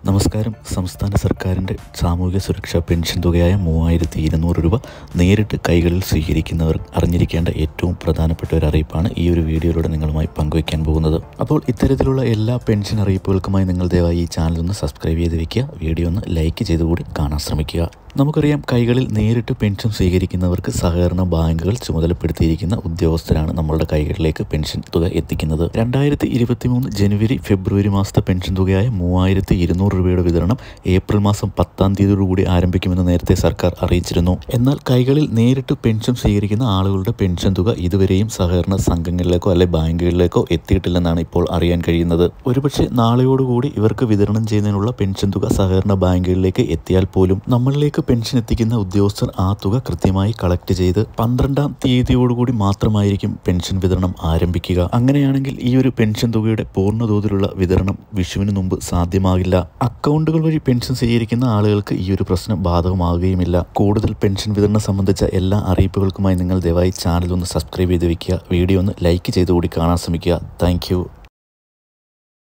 നമസ്കാരം സംസ്ഥാന സർക്കാരിൻ്റെ സാമൂഹിക സുരക്ഷാ പെൻഷൻ തുകയായ മൂവായിരത്തി ഇരുന്നൂറ് രൂപ നേരിട്ട് കൈകളിൽ സ്വീകരിക്കുന്നവർ അറിഞ്ഞിരിക്കേണ്ട ഏറ്റവും പ്രധാനപ്പെട്ട ഒരു അറിയിപ്പാണ് ഈ ഒരു വീഡിയോയിലൂടെ നിങ്ങളുമായി പങ്കുവയ്ക്കാൻ പോകുന്നത് അപ്പോൾ ഇത്തരത്തിലുള്ള എല്ലാ പെൻഷൻ അറിയിപ്പുകൾക്കുമായി നിങ്ങൾ ദയവായി ഈ ചാനൽ ഒന്ന് സബ്സ്ക്രൈബ് ചെയ്ത് വെക്കുക വീഡിയോ ഒന്ന് ലൈക്ക് ചെയ്തുകൂടി കാണാൻ ശ്രമിക്കുക നമുക്കറിയാം കൈകളിൽ നേരിട്ട് പെൻഷൻ സ്വീകരിക്കുന്നവർക്ക് സഹകരണ ബാങ്കുകൾ ചുമതലപ്പെടുത്തിയിരിക്കുന്ന ഉദ്യോഗസ്ഥരാണ് നമ്മളുടെ കൈകളിലേക്ക് പെൻഷൻ തുക എത്തിക്കുന്നത് രണ്ടായിരത്തി ഇരുപത്തി മൂന്ന് ജനുവരി ഫെബ്രുവരി മാസത്തെ പെൻഷൻ തുകയായ മൂവായിരത്തി ഇരുന്നൂറ് രൂപയുടെ വിതരണം ഏപ്രിൽ മാസം പത്താം തീയതിയോടുകൂടി ആരംഭിക്കുമെന്ന് നേരത്തെ സർക്കാർ അറിയിച്ചിരുന്നു എന്നാൽ കൈകളിൽ നേരിട്ട് പെൻഷൻ സ്വീകരിക്കുന്ന ആളുകളുടെ പെൻഷൻ തുക ഇതുവരെയും സഹകരണ സംഘങ്ങളിലേക്കോ അല്ലെ ബാങ്കുകളിലേക്കോ എത്തിയിട്ടില്ലെന്നാണ് ഇപ്പോൾ അറിയാൻ കഴിയുന്നത് ഒരുപക്ഷെ നാളെയോടുകൂടി ഇവർക്ക് വിതരണം ചെയ്യുന്നതിനുള്ള പെൻഷൻ തുക സഹകരണ ബാങ്കുകളിലേക്ക് എത്തിയാൽ പോലും നമ്മളിലേക്ക് പെൻഷൻ എത്തിക്കുന്ന ഉദ്യോഗസ്ഥർ ആ തുക കൃത്യമായി കളക്ട് ചെയ്ത് പന്ത്രണ്ടാം തീയതിയോടുകൂടി മാത്രമായിരിക്കും പെൻഷൻ വിതരണം ആരംഭിക്കുക അങ്ങനെയാണെങ്കിൽ ഈ ഒരു പെൻഷൻ തുകയുടെ പൂർണ്ണതോതിലുള്ള വിതരണം വിഷുവിന് മുമ്പ് സാധ്യമാകില്ല അക്കൗണ്ടുകൾ വഴി പെൻഷൻ സ്വീകരിക്കുന്ന ആളുകൾക്ക് ഈ ഒരു പ്രശ്നം ബാധകമാകുകയുമില്ല കൂടുതൽ പെൻഷൻ വിതരണം സംബന്ധിച്ച എല്ലാ അറിയിപ്പുകൾക്കുമായി നിങ്ങൾ ദയവായി ചാനൽ ഒന്ന് സബ്സ്ക്രൈബ് ചെയ്ത് വെക്കുക വീഡിയോ ഒന്ന് ലൈക്ക് ചെയ്തുകൂടി കാണാൻ ശ്രമിക്കുക താങ്ക്